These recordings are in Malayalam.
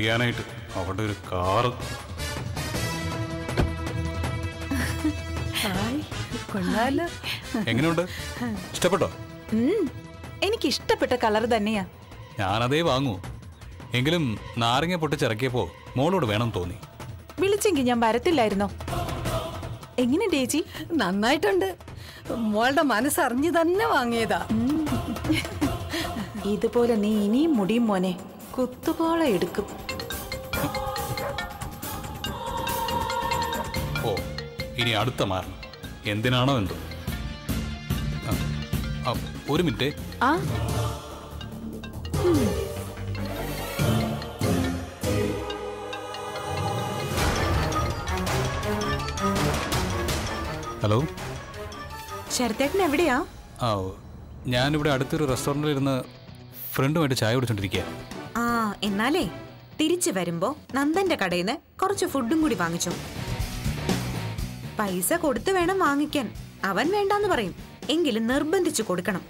അറിയാനായിട്ട് അവിടെ ഒരു കാറ് ഹായ് കൊള്ളാലോ എങ്ങനെയുണ്ട് ഇഷ്ടപ്പെട്ടോ ഉം, എനിക്ക് ഇഷ്ടപ്പെട്ട കളർ തന്നെയാ ഞാനതേ വാങ്ങൂ എങ്കിലും നാരങ്ങ പൊട്ടിച്ചിറക്കിയപ്പോ മോളോട് വേണം തോന്നി വിളിച്ചെങ്കിൽ ഞാൻ വരത്തില്ലായിരുന്നോ എങ്ങനെ ചേച്ചി നന്നായിട്ടുണ്ട് മോളുടെ മനസ്സറിഞ്ഞു തന്നെ വാങ്ങിയതാ ഇതുപോലെ നീ ഇനിയും മുടിയും മോനെ കുത്തുപോളെ എടുക്കും ഓ ഇനി അടുത്ത മാറണം എന്തിനാണോ എന്തോ ആ, ആ, ഒരു മിനിറ്റ് ആ ഹലോ ശരത്തേട്ടൻ എവിടെയാ ആ ഞാനിവിടെ അടുത്തൊരു റെസ്റ്റോറൻറ്റിൽ ഇരുന്ന് ഫ്രണ്ടുമായിട്ട് ചായ കുടിച്ചോണ്ടിരിക്കുക ആ എന്നാലേ തിരിച്ചു വരുമ്പോ നന്ദന്റെ കടയിൽ നിന്ന് കുറച്ച് ഫുഡും കൂടി വാങ്ങിച്ചു പൈസ കൊടുത്തു വേണം വാങ്ങിക്കാൻ അവൻ വേണ്ടാന്ന് പറയും എങ്കിലും നിർബന്ധിച്ചു കൊടുക്കണം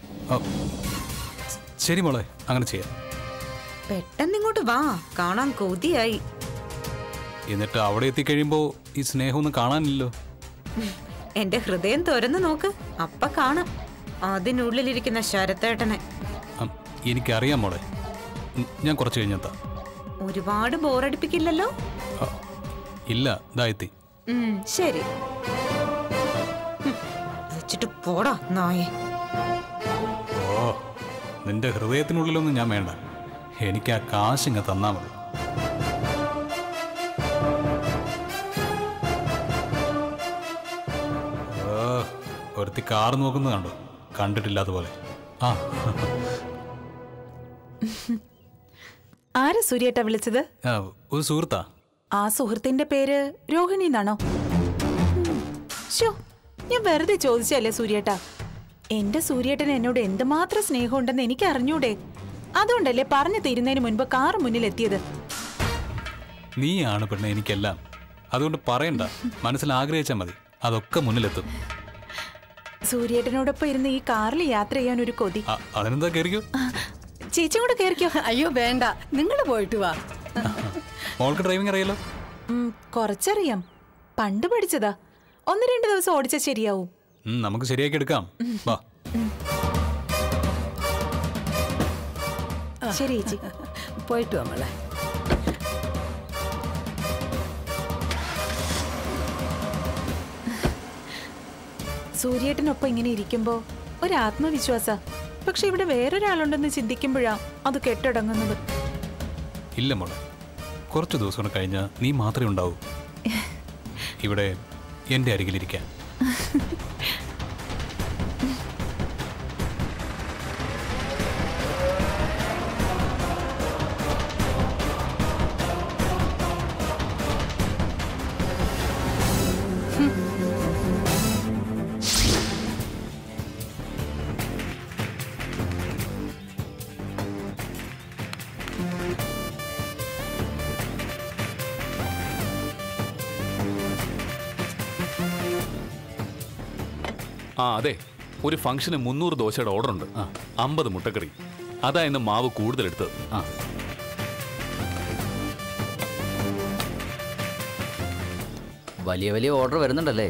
ശരി മോളെ അങ്ങനെ ചെയ്യാം പെട്ടെന്ന് ഇങ്ങോട്ട് വാ കാണാൻ കൊതിയായി എന്നിട്ട് അവിടെ എത്തിക്കഴിയുമ്പോൾ ഈ സ്നേഹമൊന്നും കാണാനില്ലല്ലോ എന്റെ ഹൃദയം തുറന്നു നോക്ക് അപ്പ കാണാം അതിനുള്ളിലിരിക്കുന്ന ശരത്തേട്ടനെ ആ, എനിക്കറിയാം മോളെ ഉം, ഞാൻ കുറച്ച് കഴിഞ്ഞെത്താം ഒരുപാട് ബോറടിപ്പിക്കില്ലല്ലോ ആ, ഇല്ല ഇതാ എത്തി ഉം, ശരി ഹും, വെച്ചിട്ട് പോടാ നായെ ഓ നിന്റെ ഹൃദയത്തിനുള്ളിലൊന്നും ഞാൻ വേണ്ട എനിക്ക് ആ കാശിങ്ങ തന്നാ മതി ഓ ഒരുത്തി കാറ് നോക്കുന്നത് കണ്ടോ കണ്ടിട്ടില്ലാത്ത പോലെ ആ ആരാ സൂര്യേട്ട വിളിച്ചത് ആ, ഒരു സുഹൃത്താ ആ സുഹൃത്തിന്റെ പേര് രോഹിണി എന്നാണോ ഷോ ഞാൻ വെറുതെ ചോദിച്ചല്ലേ സൂര്യേട്ടാ എന്റെ സൂര്യേട്ടന് എന്നോട് എന്തുമാത്രം സ്നേഹമുണ്ടെന്ന് എനിക്ക് അറിഞ്ഞൂടെ അതുകൊണ്ടല്ലേ പറഞ്ഞു തീരുന്നതിന് മുൻപ് കാർ മുന്നിലെത്തിയത് നീയാണ് പെണ്ണെ എനിക്കെല്ലാം അതുകൊണ്ട് പറയണ്ട മനസ്സിൽ ആഗ്രഹിച്ചാൽ മതി അതൊക്കെ മുന്നിലെത്തും സൂര്യേട്ടനോടൊപ്പം ഇരുന്ന് ഈ കാറിൽ യാത്ര ചെയ്യാൻ ഒരു കൊതി ആ, അതിനെന്താ കയറിക്കോ ആ, ചേച്ചി കൂടെ കയറിക്കോ അയ്യോ വേണ്ട നിങ്ങൾ പോയിട്ട് വാ മോൾക്ക് ഡ്രൈവിംഗ് അറിയാലോ ഉം, കുറച്ചറിയാം പണ്ട് പഠിച്ചതാ ഒന്ന് രണ്ട് ദിവസം ഓടിച്ച ശരിയാവും ഉം, നമുക്ക് ശരിയാക്കി എടുക്കാം വാ ശരി ചേച്ചി പോയിട്ട് വാ മോളെ സൂര്യേട്ടനൊപ്പം ഇങ്ങനെ ഇരിക്കുമ്പോ ഒരു ആത്മവിശ്വാസ പക്ഷെ ഇവിടെ വേറൊരാളുണ്ടെന്ന് ചിന്തിക്കുമ്പോഴാ അത് കെട്ടടങ്ങുന്നത് ഇല്ല മോളെ കുറച്ച് ദിവസം കൂടെ കഴിഞ്ഞാൽ നീ മാത്രമേ ഉണ്ടാവൂ ഇവിടെ എൻ്റെ അരികിലിരിക്കാൻ ആ അതെ ഒരു ഫംഗ്ഷന് മുന്നൂറ് ദോശയുടെ ഓർഡർ ഉണ്ട് അമ്പത് മുട്ടക്കറി അതാ ഇന്ന് മാവ് കൂടുതലെടുത്തത് ആ വലിയ വലിയ ഓർഡർ വരുന്നുണ്ടല്ലേ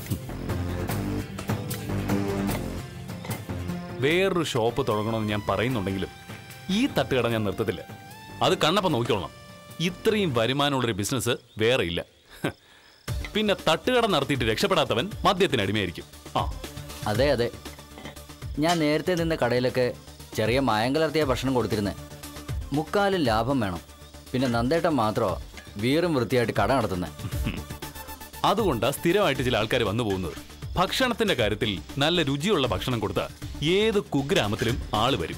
വേറൊരു ഷോപ്പ് തുടങ്ങണമെന്ന് ഞാൻ പറയുന്നുണ്ടെങ്കിലും ഈ തട്ടുകട ഞാൻ നിർത്തത്തില്ല അത് കണ്ണപ്പം നോക്കിക്കോളണം ഇത്രയും വരുമാനമുള്ളൊരു ബിസിനസ് വേറെ ഇല്ല ഹ്. പിന്നെ തട്ടുകട നടത്തിയിട്ട് രക്ഷപ്പെടാത്തവൻ മദ്യത്തിന് അടിമയായിരിക്കും ആ അതെ അതെ ഞാൻ നേരത്തെ നിന്ന കടയിലൊക്കെ ചെറിയ മായം കലർത്തിയ ഭക്ഷണം കൊടുത്തിരുന്നേ മുക്കാലും ലാഭം വേണം പിന്നെ നന്ദേട്ടൻ മാത്രമോ വീറും വൃത്തിയായിട്ട് കട നടത്തുന്നത് അതുകൊണ്ടാ സ്ഥിരമായിട്ട് ചില ആൾക്കാർ വന്നു പോകുന്നത് ഭക്ഷണത്തിന്റെ കാര്യത്തിൽ നല്ല രുചിയുള്ള ഭക്ഷണം കൊടുത്താൽ ഏത് കുഗ്രാമത്തിലും ആള് വരും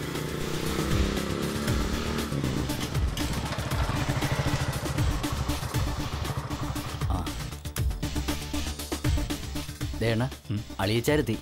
ദേണ അളിയച്ചാരെത്തി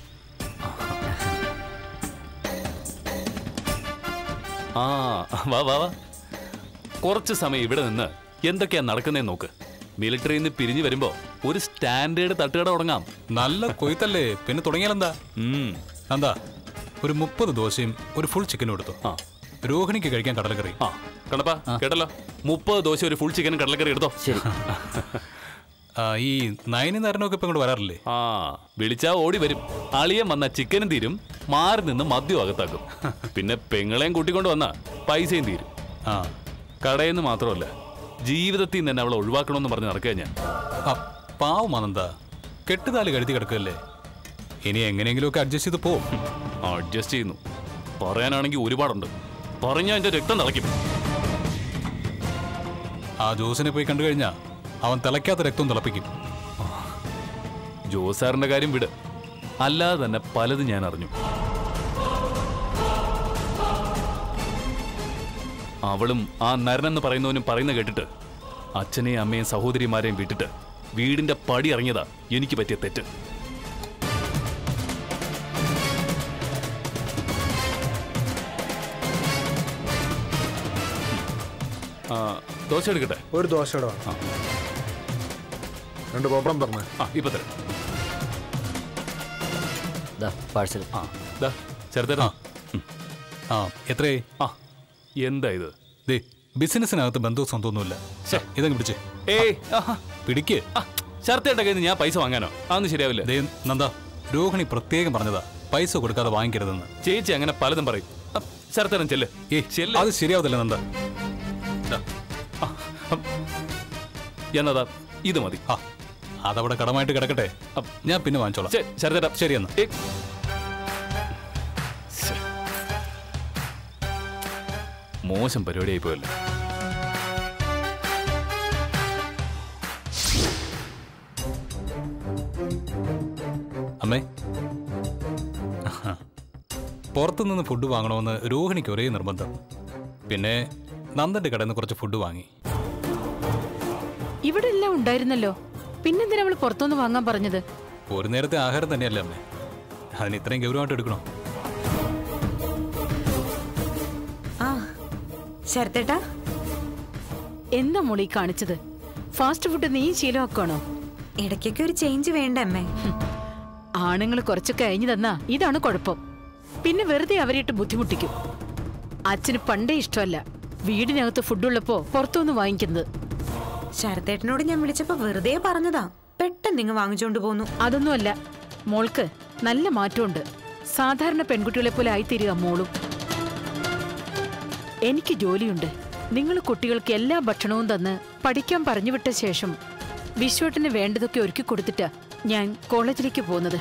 ആ വാ വാ വാ കുറച്ച് സമയം ഇവിടെ നിന്ന് എന്തൊക്കെയാ നടക്കുന്നതെന്ന് നോക്ക് മിലിറ്ററിയിൽ നിന്ന് പിരിഞ്ഞു വരുമ്പോ ഒരു സ്റ്റാൻഡേർഡ് തട്ടുകട തുടങ്ങാം നല്ല കൊയ്ത്തല്ലേ പിന്നെ തുടങ്ങിയാലെന്താ ഉം. എന്താ ഒരു മുപ്പത് ദോശയും ഒരു ഫുൾ ചിക്കനും എടുത്തു ആ രോഹിണിക്ക് കഴിക്കാൻ കടലക്കറി ആ കണ്ടപ്പാ കേട്ടല്ലോ മുപ്പത് ദോശ ഒരു ഫുൾ ചിക്കനും കടലക്കറി എടുത്തോ ശരി ആ, ഈ നയനും നരനൊക്കെ ഇപ്പം ഇങ്ങോട്ട് വരാറില്ലേ ആ വിളിച്ചാ ഓടി വരും അളിയൻ വന്ന ചിക്കനും തീരും മാറി നിന്ന് മദ്യം അകത്താക്കും പിന്നെ പെങ്ങളെയും കൂട്ടിക്കൊണ്ട് വന്ന പൈസയും തീരും ആ കടയിൽ നിന്ന് മാത്രമല്ല ജീവിതത്തിൽ നിന്ന് തന്നെ അവളെ ഒഴിവാക്കണമെന്ന് പറഞ്ഞ് നടക്കുക ഞാൻ ആ പാവമാണെന്താ കെട്ടുതാലി കഴുത്തി കിടക്കുകയല്ലേ ഇനി എങ്ങനെയെങ്കിലുമൊക്കെ അഡ്ജസ്റ്റ് ചെയ്ത് പോവും അഡ്ജസ്റ്റ് ചെയ്യുന്നു പറയാനാണെങ്കിൽ ഒരുപാടുണ്ട് പറഞ്ഞാൽ എന്റെ രക്തം തിളയ്ക്കും ആ ജോസിനെ പോയി കണ്ടു കഴിഞ്ഞാൽ അവൻ തിളയ്ക്കാത്ത രക്തം തിളപ്പിക്കും ജോസാറിന്റെ കാര്യം വിട് അല്ലാതെ തന്നെ പലതും ഞാൻ അറിഞ്ഞു അവളും ആ നരനെന്ന് പറയുന്നവനും പറയുന്ന കേട്ടിട്ട് അച്ഛനെയും അമ്മയും സഹോദരിമാരെയും വിട്ടിട്ട് വീടിന്റെ പടി ഇറങ്ങിയതാ എനിക്ക് പറ്റിയ തെറ്റ് ആ, ദോശ എടുക്കട്ടെ ഒരു ദോശയുടെ വേണം രണ്ട് പപ്പടം പറഞ്ഞേ ആ ഇപ്പൊ തരാം ദാ പാഴ്സൽ ആ ദാ ചെറുതരാ ആ എത്രയായി ആ എന്താ ഇത് ദേ ബിസിനസ്സിനകത്ത് ബന്ധവും സ്വന്തമൊന്നുമില്ല ശ്ശെ. ഇതങ്ങ് പിടിച്ച് ഏയ് ആഹാ പിടിക്ക് ആ, ശരത്തേട്ട കയ്യിൽ നിന്ന് ഞാൻ പൈസ വാങ്ങാനോ അതൊന്നും ശരിയാവില്ല ദേ നന്ദ രോഹിണി പ്രത്യേകം പറഞ്ഞതാ പൈസ കൊടുക്കാതെ വാങ്ങിക്കരുതെന്ന് ചേച്ചി അങ്ങനെ പലതും പറയും ആ, ശരത്തേട്ടൻ ചെല്ല് ഏയ് ചെല്ല് അത് ശരിയാവത്തില്ല നന്ദ ദാ. ആ, ആ. എന്നതാ ഇത് മതി ആ അതവിടെ കടമായിട്ട് കിടക്കട്ടെ ഞാൻ പിന്നെ വാങ്ങിച്ചോളാം ശരി, ശരത്തേട്ടാ ശരി എന്നാ ഏയ്. ശ്ശെ. മോശം പരിപാടിയായി പോയല്ലോ അമ്മേ പുറത്തുനിന്ന് ഫുഡ് വാങ്ങണമെന്ന് രോഹിണിക്ക് ഒരേ നിർബന്ധം പിന്നെ നന്ദന്റെ കടയിൽ നിന്ന് കുറച്ച് ഫുഡ് വാങ്ങി ഇവിടെ എല്ലാം ഉണ്ടായിരുന്നല്ലോ പിന്നെന്തിനാ അവള് പുറത്തുനിന്ന് വാങ്ങാൻ പറഞ്ഞത് ഒരു നേരത്തെ ആഹാരം തന്നെയല്ലേ അമ്മേ അതിന് ഇത്രയും ഗൗരവമായിട്ട് എടുക്കണോ ആ ശരത്തേട്ടാ എന്താ മോളി കാണിച്ചത് ഫാസ്റ്റ് ഫുഡ് നീ ശീലമാക്കണോ ഇടയ്ക്കൊക്കെ ഒരു ചേഞ്ച് വേണ്ട അമ്മേ ആണുങ്ങൾ കുറച്ച് കഴിഞ്ഞു തന്നാ ഇതാണ് കുഴപ്പം പിന്നെ വെറുതെ അവരെയിട്ട് ബുദ്ധിമുട്ടിക്കും അച്ഛന് പണ്ടേ ഇഷ്ടമല്ല വീടിനകത്ത് ഫുഡുള്ളപ്പോ പുറത്തുനിന്ന് വാങ്ങിക്കുന്നത് ശരത്തേട്ടനോട് ഞാൻ വിളിച്ചപ്പോ വെറുതെ പറഞ്ഞതാ പെട്ടെന്ന് ഇങ്ങ് വാങ്ങിച്ചോണ്ട് പോന്നു അതൊന്നുമല്ല മോൾക്ക് നല്ല മാറ്റമുണ്ട് സാധാരണ പെൺകുട്ടികളെ പോലെ ആയിത്തീരുക മോളും എനിക്ക് ജോലിയുണ്ട് നിങ്ങൾ കുട്ടികൾക്ക് എല്ലാ ഭക്ഷണവും തന്ന് പഠിക്കാൻ പറഞ്ഞു വിട്ട ശേഷം വിശ്വട്ടിന് വേണ്ടതൊക്കെ ഒരുക്കി കൊടുത്തിട്ടാ ഞാൻ കോളേജിലേക്ക് പോകുന്നത്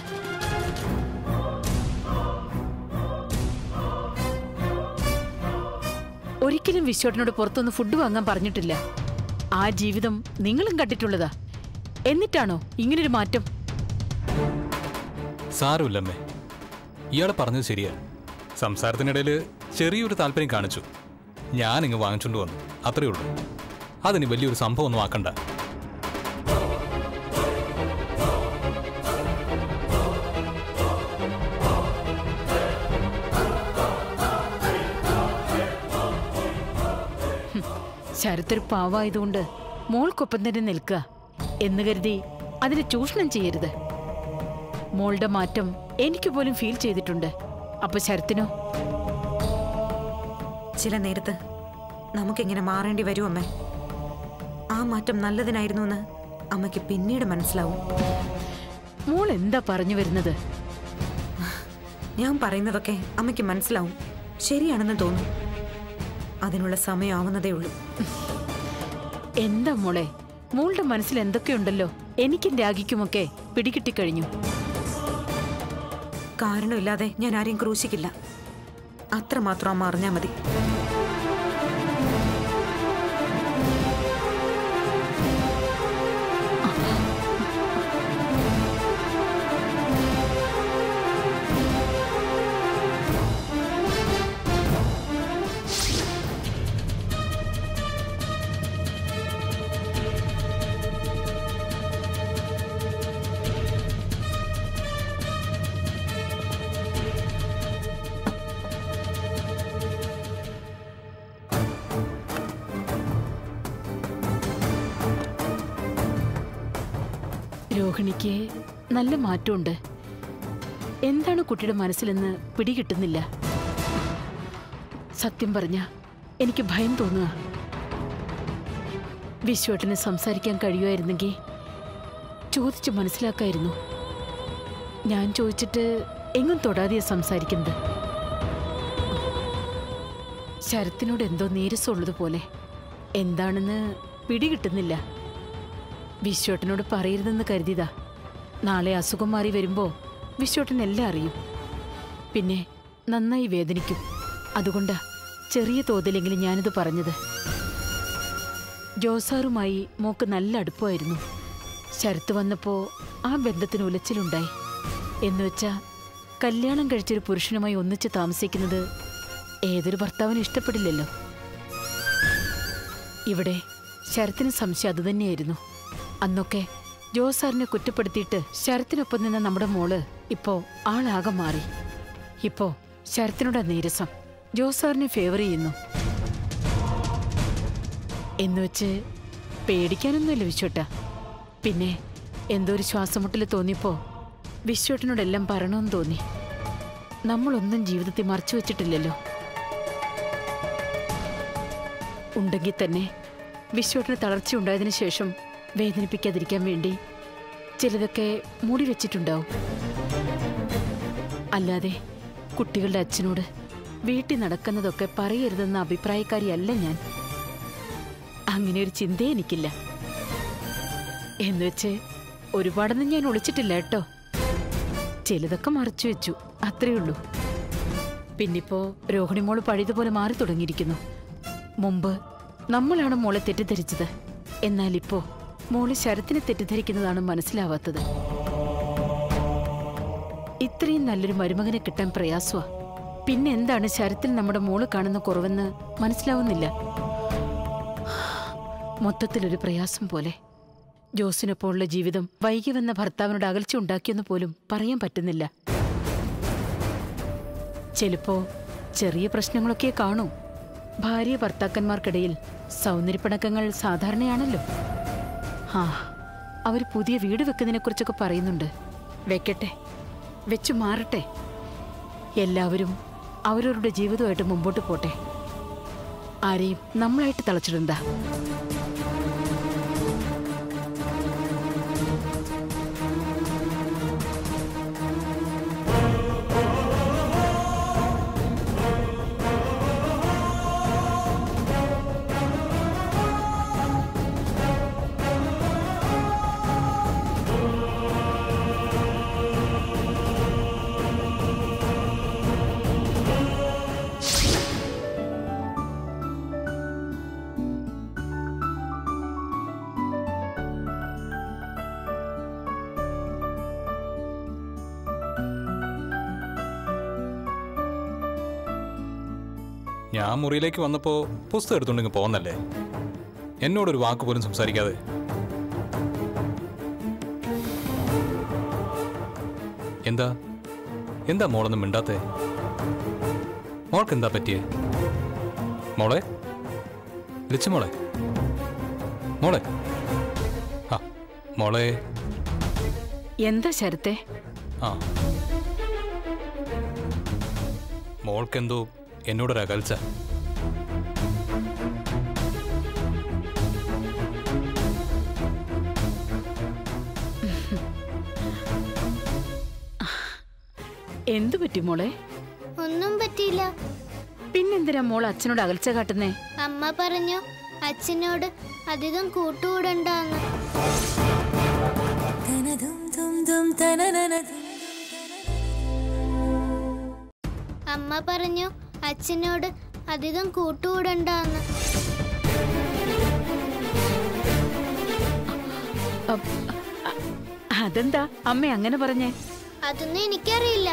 ഒരിക്കലും വിശ്വട്ടിനോട് പുറത്തുനിന്ന് ഫുഡ് വാങ്ങാൻ പറഞ്ഞിട്ടില്ല ആ ജീവിതം നിങ്ങളും കണ്ടിട്ടുള്ളതാ എന്നിട്ടാണോ ഇങ്ങനൊരു മാറ്റം സാരമില്ലമ്മേ ഇയാൾ പറഞ്ഞത് ശരിയാ സംസാരത്തിനിടയിൽ ചെറിയൊരു താല്പര്യം കാണിച്ചു ഞാൻ ഇങ്ങ് വാങ്ങിച്ചുകൊണ്ട് വന്നു അത്രയേ ഉള്ളൂ അതിന് വലിയൊരു സംഭവം ഒന്നും ആക്കണ്ട ശരത്തൊരു പാവായതുകൊണ്ട് മോൾക്കൊപ്പം തന്നെ നിൽക്കുക എന്ന് കരുതി അതിനെ ചൂഷണം ചെയ്യരുത് മോളുടെ മാറ്റം എനിക്ക് പോലും ഫീൽ ചെയ്തിട്ടുണ്ട് അപ്പൊ ശരത്തിനോ ചില നേരത്ത് നമുക്കിങ്ങനെ മാറേണ്ടി വരും അമ്മേ ആ മാറ്റം നല്ലതിനായിരുന്നു എന്ന് അമ്മയ്ക്ക് പിന്നീട് മനസ്സിലാവും മോൾ എന്താ പറഞ്ഞു വരുന്നത് ഞാൻ പറയുന്നതൊക്കെ അമ്മയ്ക്ക് മനസ്സിലാവും ശരിയാണെന്ന് തോന്നും അതിനുള്ള സമയമാവുന്നതേ ഉള്ളൂ എന്താ മോളെ മോളുടെ മനസ്സിൽ എന്തൊക്കെയുണ്ടല്ലോ എനിക്കും രാഗിക്കുമൊക്കെ പിടികിട്ടിക്കഴിഞ്ഞു കാരണമില്ലാതെ ഞാൻ ആരെയും ക്രൂശിക്കില്ല അത്രമാത്രം അമ്മ അറിഞ്ഞാൽ മതി രോഹിണിക്ക് നല്ല മാറ്റമുണ്ട് എന്താണ് കുട്ടിയുടെ മനസ്സിലെന്ന് പിടികിട്ടുന്നില്ല സത്യം പറഞ്ഞ എനിക്ക് ഭയം തോന്നുക വിശ്വേട്ടന് സംസാരിക്കാൻ കഴിയുമായിരുന്നെങ്കിൽ ചോദിച്ച് മനസ്സിലാക്കായിരുന്നു ഞാൻ ചോദിച്ചിട്ട് എങ്ങും തൊടാതെയാ സംസാരിക്കുന്നത് ശരത്തിനോട് എന്തോ നീരസമുള്ളതുപോലെ എന്താണെന്ന് പിടികിട്ടുന്നില്ല വിശ്വേട്ടനോട് പറയരുതെന്ന് കരുതിയതാ നാളെ അസുഖം മാറി വരുമ്പോ വിശ്വേട്ടൻ എല്ലാം അറിയും പിന്നെ നന്നായി വേദനിക്കും അതുകൊണ്ടാ ചെറിയ തോതിലെങ്കിലും ഞാനിത് പറഞ്ഞത് ജോസാറുമായി മോക്ക് നല്ല അടുപ്പമായിരുന്നു ശരത്ത് വന്നപ്പോ ആ ബന്ധത്തിന് ഉലച്ചിലുണ്ടായി എന്നുവെച്ചാ കല്യാണം കഴിച്ചൊരു പുരുഷനുമായി ഒന്നിച്ച് താമസിക്കുന്നത് ഏതൊരു ഭർത്താവിനും ഇഷ്ടപ്പെടില്ലല്ലോ ഇവിടെ ശരത്തിന് സംശയം അതുതന്നെയായിരുന്നു അന്നൊക്കെ ജോസാറിനെ കുറ്റപ്പെടുത്തിയിട്ട് ശരത്തിനൊപ്പം നിന്ന നമ്മുടെ മോള് ഇപ്പോ ആളാകെ മാറി ഇപ്പോ ശരത്തിനോട് നീരസം ജോസാറിനെ ഫേവർ ചെയ്യുന്നു എന്നുവെച്ച് പേടിക്കാനൊന്നുമില്ല വിശ്വട്ട പിന്നെ എന്തോ ഒരു ശ്വാസമുട്ടൽ തോന്നിയപ്പോ വിശ്വട്ടനോടെല്ലാം പറയണമെന്ന് തോന്നി നമ്മളൊന്നും ജീവിതത്തിൽ മറച്ചു വെച്ചിട്ടില്ലല്ലോ ഉണ്ടെങ്കിൽ തന്നെ വിശ്വട്ടിന് തളർച്ച ഉണ്ടായതിനു ശേഷം വേദനിപ്പിക്കാതിരിക്കാൻ വേണ്ടി ചിലതൊക്കെ മൂടി വെച്ചിട്ടുണ്ടാവും അല്ലാതെ കുട്ടികളുടെ അച്ഛനോട് വീട്ടിൽ നടക്കുന്നതൊക്കെ പറയരുതെന്ന അഭിപ്രായക്കാരിയല്ല ഞാൻ അങ്ങനെ ഒരു ചിന്ത എനിക്കില്ല എന്നുവെച്ച് ഒരുപാടൊന്നും ഞാൻ ഒളിച്ചിട്ടില്ല കേട്ടോ ചിലതൊക്കെ മറച്ചു വെച്ചു അത്രേ ഉള്ളൂ പിന്നിപ്പോ രോഹിണി മോള് പഴയതുപോലെ മാറി തുടങ്ങിയിരിക്കുന്നു മുമ്പ് നമ്മളാണ് മോളെ തെറ്റിദ്ധരിച്ചത് എന്നാൽ ഇപ്പോ മോള് ശരത്തിനെ തെറ്റിദ്ധരിക്കുന്നതാണ് മനസ്സിലാവാത്തത് ഇത്രയും നല്ലൊരു മരുമകനെ കിട്ടാൻ പ്രയാസമാ പിന്നെ എന്താണ് ശരത്തിൽ നമ്മുടെ മോള് കാണുന്ന കുറവെന്ന് മനസ്സിലാവുന്നില്ല മൊത്തത്തിലൊരു പ്രയാസം പോലെ ജോസിനൊപ്പമുള്ള ജീവിതം വൈകി വന്ന ഭർത്താവിനോട് അകൽച്ച ഉണ്ടാക്കിയെന്ന് പോലും പറയാൻ പറ്റുന്നില്ല ചിലപ്പോ ചെറിയ പ്രശ്നങ്ങളൊക്കെ കാണൂ ഭാര്യ ഭർത്താക്കന്മാർക്കിടയിൽ സൗന്ദര്യപ്പിണക്കങ്ങൾ സാധാരണയാണല്ലോ ആ അവർ പുതിയ വീട് വെക്കുന്നതിനെക്കുറിച്ചൊക്കെ പറയുന്നുണ്ട് വെക്കട്ടെ വെച്ചു മാറട്ടെ എല്ലാവരും അവരവരുടെ ജീവിതമായിട്ട് മുമ്പോട്ട് പോട്ടെ ആരെയും നമ്മളായിട്ട് തളച്ചിടണ്ട ഞാൻ മുറിയിലേക്ക് വന്നപ്പോ പുസ്തകം എടുത്തുണ്ടെങ്കിൽ പോന്നല്ലേ എന്നോടൊരു വാക്ക് പോലും സംസാരിക്കാതെ എന്താ എന്താ മോളൊന്നും മിണ്ടാത്തെ മോൾക്ക് എന്താ പറ്റിയേ മോളെ ലിച്ചു മോളെ മോളെ ആ മോളെ എന്താ ശരത്തെ ആ മോൾക്കെന്തോ എന്നോടൊരു അകൽച്ച എന്തു പറ്റി മോളെ ഒന്നും പറ്റിയില്ല പിന്നെന്തിനാ മോൾ അച്ഛനോട് അകൽച്ച കാട്ടുന്നേ അമ്മ പറഞ്ഞു അച്ഛനോട് അധികം കൂട്ടുകൂടണ്ടെന്ന് അമ്മ പറഞ്ഞു അച്ഛനോട് അധികം കൂട്ടുകൂടണ്ടെന്ന് അപ്പ് അ- അതെന്താ അമ്മ അങ്ങനെ പറഞ്ഞേ അതൊന്നും എനിക്കറിയില്ല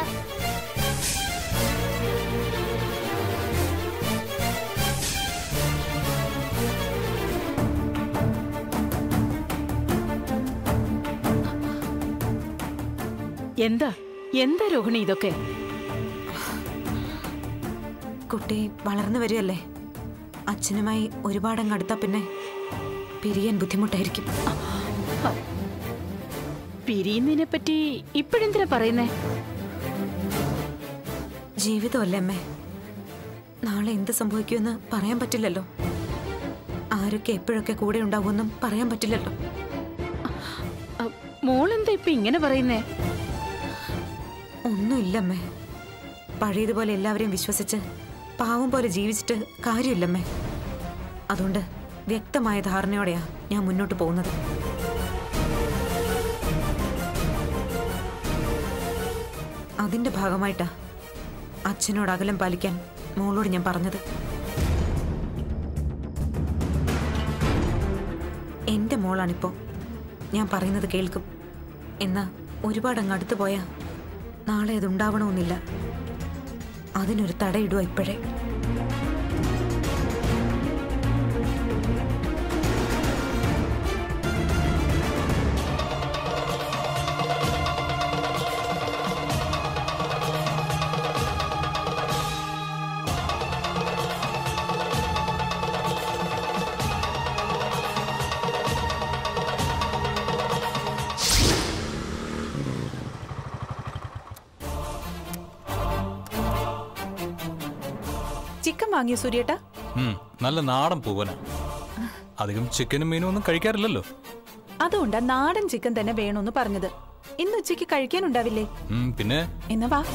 എന്താ എന്താ രോഹിണി ഇതൊക്കെ കുട്ടി വളർന്നു വരികയല്ലേ അച്ഛനുമായി ഒരുപാടങ്ങ് അടുത്താ പിന്നെ പിരിയാൻ ബുദ്ധിമുട്ടായിരിക്കും പിരിയുന്നതിനെ പറ്റി ഇപ്പോഴെന്തിനാ പറയുന്നേ ജീവിതമല്ലേ അമ്മേ നാളെ എന്ത് സംഭവിക്കുമെന്ന് പറയാൻ പറ്റില്ലല്ലോ ആരൊക്കെ എപ്പോഴൊക്കെ കൂടെ ഉണ്ടാവുമെന്നും പറയാൻ പറ്റില്ലല്ലോ അ, മോളെന്താ ഇപ്പൊ ഇങ്ങനെ പറയുന്നേ ഒന്നുമില്ലമ്മേ പഴയതുപോലെ എല്ലാവരെയും വിശ്വസിച്ച് പാവം പോലെ ജീവിച്ചിട്ട് കാര്യമില്ലമ്മേ അതുകൊണ്ട് വ്യക്തമായ ധാരണയോടെയാ ഞാൻ മുന്നോട്ട് പോകുന്നത് അതിന്റെ ഭാഗമായിട്ടാ അച്ഛനോട് അകലം പാലിക്കാൻ മോളോട് ഞാൻ പറഞ്ഞത് എന്റെ മോളാണിപ്പോ ഞാൻ പറയുന്നത് കേൾക്കും എന്നാ ഒരുപാട് അങ്ങ് അടുത്ത് പോയാ നാളെ അതുണ്ടാവണമെന്നില്ല അതിനൊരു തടയിടുക ഇപ്പോഴേ ചിക്കൻ വാങ്ങിയോ സൂര്യേട്ടാ ഉം, നല്ല നാടൻ പൂവനാ അധികം ചിക്കനും മീനും ഒന്നും കഴിക്കാറില്ലല്ലോ അതുകൊണ്ടാ നാടൻ ചിക്കൻ തന്നെ വേണമെന്ന് പറഞ്ഞത് ഇന്ന് ഉച്ചയ്ക്ക് കഴിക്കാനുണ്ടാവില്ലേ ഉം, പിന്നെ എന്നാ വാ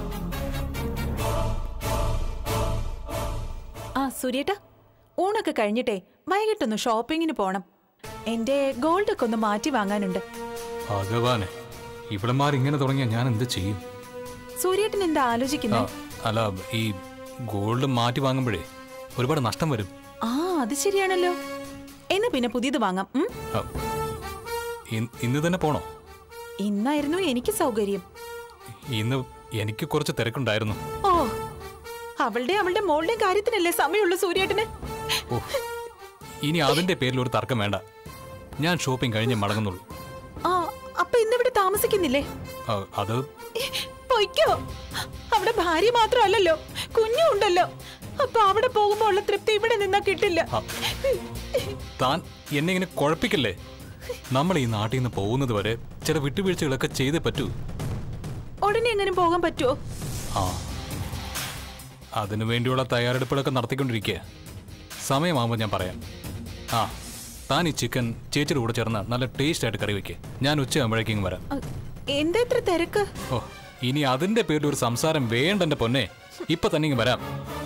ആ സൂര്യേട്ടാ ഊണൊക്കെ കഴിഞ്ഞിട്ടേ വൈകിട്ടൊന്ന് ഷോപ്പിങ്ങിന് പോണം എന്റെ ഗോൾഡ് ഒക്കെ ഒന്ന് മാറ്റി വാങ്ങാനുണ്ട് ഭഗവാനെ ഇവിടെമാർ ഇങ്ങനെ തുടങ്ങിയാൽ ഞാൻ എന്ത് ചെയ്യും സൂര്യേട്ടൻ എന്താ ആ, ആലോചിക്കുന്നേ അല്ല ഈ ഗോൾഡ് മാറ്റി വാങ്ങുമ്പോഴേ ഒരുപാട് നഷ്ടം വരും ആ അത് ശരിയാണല്ലോ എന്നാ പിന്നെ പുതിയത് വാങ്ങാം ഉം? ആ, ഇൻ- ഇന്ന് തന്നെ പോണോ ഇന്നായിരുന്നു എനിക്ക് സൗകര്യം ഇന്ന് എനിക്ക് കുറച്ച് തിരക്കുണ്ടായിരുന്നു ഓ അവളുടെ അവളുടെ മോളുടെ കാര്യത്തിനല്ലേ സമയമുള്ളൂ സൂര്യേട്ടന് ഓ ഇനി അതിന്റെ പേരിൽ ഒരു തർക്കം വേണ്ട ഞാൻ ഷോപ്പിംഗ് കഴിഞ്ഞ് മടങ്ങുന്നുള്ളൂ ആ അപ്പൊ ഇന്നിവിടെ താമസിക്കുന്നില്ലേ ആ, അത് പൊയ്ക്കോ അവിടെ ഭാര്യ മാത്രമല്ലല്ലോ കുഞ്ഞും ഉണ്ടല്ലോ അപ്പൊ അവിടെ പോകുമ്പോ ഉള്ള തൃപ്തി ഇവിടെ നിന്നാ കിട്ടില്ല ആ, താൻ എന്നെ ഇങ്ങനെ കുഴപ്പിക്കല്ലേ നമ്മൾ ഈ നാട്ടിൽ നിന്ന് പോകുന്നത് വരെ ചില വിട്ടുവീഴ്ചകളൊക്കെ ചെയ്തേ പറ്റൂ ഉടനെ എങ്ങനെ പോകാൻ പറ്റുമോ ആ അതിനു വേണ്ടിയുള്ള തയ്യാറെടുപ്പുകളൊക്കെ നടത്തിക്കൊണ്ടിരിക്കുക സമയമാകുമ്പോൾ ഞാൻ പറയാം ആ താൻ ഈ ചിക്കൻ ചേച്ചിയുടെ കൂടെ ചേർന്ന് നല്ല ടേസ്റ്റ് ആയിട്ട് കറി വെക്കുക ഞാൻ ഉച്ചയാകുമ്പോഴേക്കും വരാം അ, എന്താ ഇത്ര തിരക്ക് ഓ ഇനി അതിന്റെ പേരിൽ ഒരു സംസാരം വേണ്ട എന്റെ പൊന്നെ ഇപ്പൊ തന്നെ ഇങ്ങ് വരാം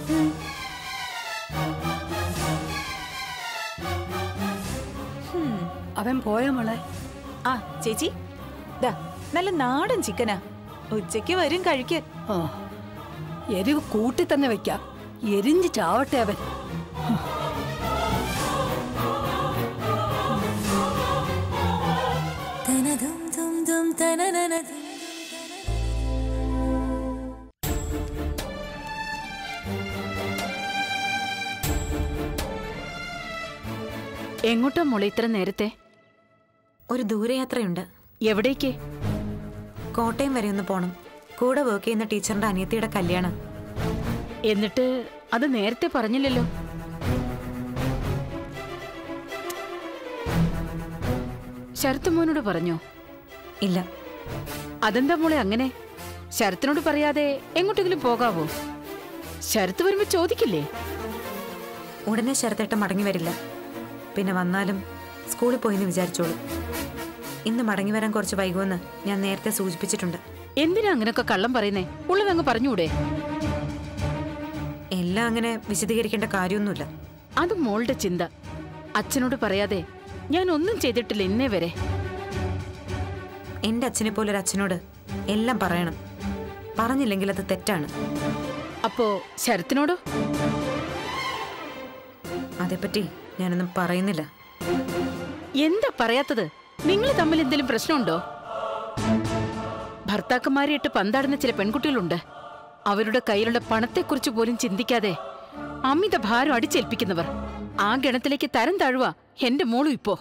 അവൻ പോയ മോളെ ആ ചേച്ചി ദാ നല്ല നാടൻ ചിക്കനാ ഉച്ചയ്ക്ക് വരും കഴിക്ക് ആ എരിവ് കൂട്ടി തന്നെ വെക്കാം എരിഞ്ഞ് ചാവട്ടെ അവൻ എങ്ങോട്ടാ മോളെ ഇത്ര നേരത്തെ ഒരു ദൂരയാത്രയുണ്ട് എവിടേക്ക് കോട്ടയം വരെ ഒന്ന് പോണം കൂടെ വർക്ക് ചെയ്യുന്ന ടീച്ചറിന്റെ അനിയത്തിയുടെ കല്യാണം എന്നിട്ട് അത് നേരത്തെ പറഞ്ഞില്ലല്ലോ ശരത്ത് മോനോട് പറഞ്ഞോ ഇല്ല അതെന്താ മോളെ അങ്ങനെ ശരത്തിനോട് പറയാതെ എങ്ങോട്ടെങ്കിലും പോകാവോ ശരത്ത് വരുമ്പോ ചോദിക്കില്ലേ ഉടനെ ശരത്തേട്ടൻ മടങ്ങി വരില്ല പിന്നെ വന്നാലും സ്കൂളിൽ പോയിന്ന് വിചാരിച്ചോളൂ ഇന്ന് മടങ്ങി വരാൻ കുറച്ച് വൈകുമെന്ന് ഞാൻ നേരത്തെ സൂചിപ്പിച്ചിട്ടുണ്ട് എന്തിനാ അങ്ങനെയൊക്കെ കള്ളം പറയുന്നേ ഉള്ളതങ്ങ് പറഞ്ഞൂടെ എല്ലാം അങ്ങനെ വിശദീകരിക്കേണ്ട കാര്യമൊന്നുമില്ല അത് മോളുടെ ചിന്ത അച്ഛനോട് പറയാതെ ഞാൻ ഒന്നും ചെയ്തിട്ടില്ല ഇന്നേ വരെ എന്റെ അച്ഛനെ പോലെ ഒരു അച്ഛനോട് എല്ലാം പറയണം പറഞ്ഞില്ലെങ്കിൽ അത് തെറ്റാണ് അപ്പോ ശരത്തിനോടോ അതേപ്പറ്റി ഞാനൊന്നും പറയുന്നില്ല എന്താ പറയാത്തത് നിങ്ങൾ തമ്മിൽ എന്തെങ്കിലും പ്രശ്നമുണ്ടോ ഭർത്താക്കന്മാരെ ഇട്ട് പന്താടുന്ന ചില പെൺകുട്ടികളുണ്ട് അവരുടെ കയ്യിലുള്ള പണത്തെക്കുറിച്ച് പോലും ചിന്തിക്കാതെ അമിത ഭാരം അടിച്ചേൽപ്പിക്കുന്നവർ ആ ഗണത്തിലേക്ക് തരം താഴുക എന്റെ മോളും ഇപ്പോ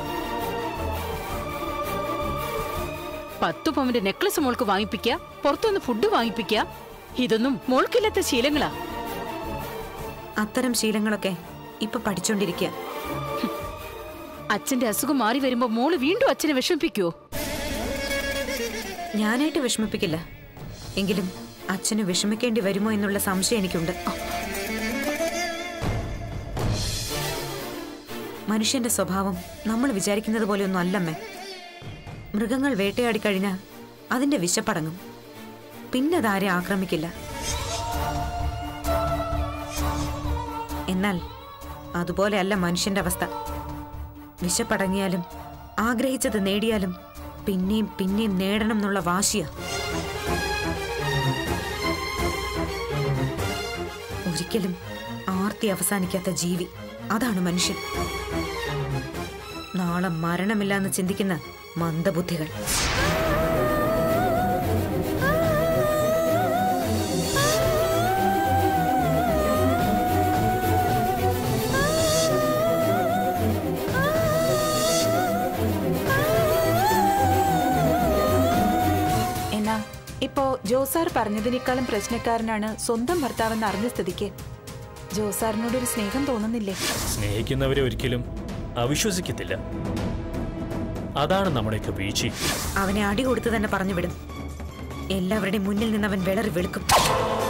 പത്തു പവന്റെ നെക്ലസ് മോൾക്ക് വാങ്ങിപ്പിക്കുക പുറത്തുനിന്ന് ഫുഡ് വാങ്ങിപ്പിക്കുക ഇതൊന്നും മോൾക്കില്ലാത്ത ശീലങ്ങളാ അത്തരം ശീലങ്ങളൊക്കെ ഇപ്പൊ പഠിച്ചോണ്ടിരിക്കുക അച്ഛന്റെ അസുഖം മാറി വരുമ്പോ മോള് വീണ്ടും അച്ഛനെ വിഷമിപ്പിക്കുവോ ഞാനായിട്ട് വിഷമിപ്പിക്കില്ല എങ്കിലും അച്ഛന് വിഷമിക്കേണ്ടി വരുമോ എന്നുള്ള സംശയം എനിക്കുണ്ട് മനുഷ്യന്റെ സ്വഭാവം നമ്മൾ വിചാരിക്കുന്നത് പോലെയൊന്നും അല്ലമ്മേ മൃഗങ്ങൾ വേട്ടയാടി കഴിഞ്ഞാൽ അതിന്റെ വിശപ്പടങ്ങും പിന്നെ അതാരെ ആക്രമിക്കില്ല എന്നാൽ അതുപോലെയല്ല മനുഷ്യന്റെ അവസ്ഥ വിശപ്പടങ്ങിയാലും ആഗ്രഹിച്ചത് നേടിയാലും പിന്നെയും പിന്നെയും നേടണം എന്നുള്ള വാശിയാ ഒരിക്കലും ആർത്തി അവസാനിക്കാത്ത ജീവി അതാണ് മനുഷ്യൻ നാളെ മരണമില്ല എന്ന് ചിന്തിക്കുന്ന മന്ദബുദ്ധികൾ എന്നാ ഇപ്പോ ജോസാർ പറഞ്ഞതിനേക്കാളും പ്രശ്നക്കാരനാണ് സ്വന്തം ഭർത്താവെന്ന് അറിഞ്ഞ സ്ഥിതിക്ക് ജോസാറിനോട് ഒരു സ്നേഹം തോന്നുന്നില്ലേ സ്നേഹിക്കുന്നവരെ ഒരിക്കലും അവിശ്വസിക്കത്തില്ല അതാണ് നമ്മുടെയൊക്കെ വീഴ്ച അവനെ അടി കൊടുത്ത് തന്നെ പറഞ്ഞു വിടും എല്ലാവരുടെയും മുന്നിൽ നിന്ന് അവൻ വിളറി വെളുക്കും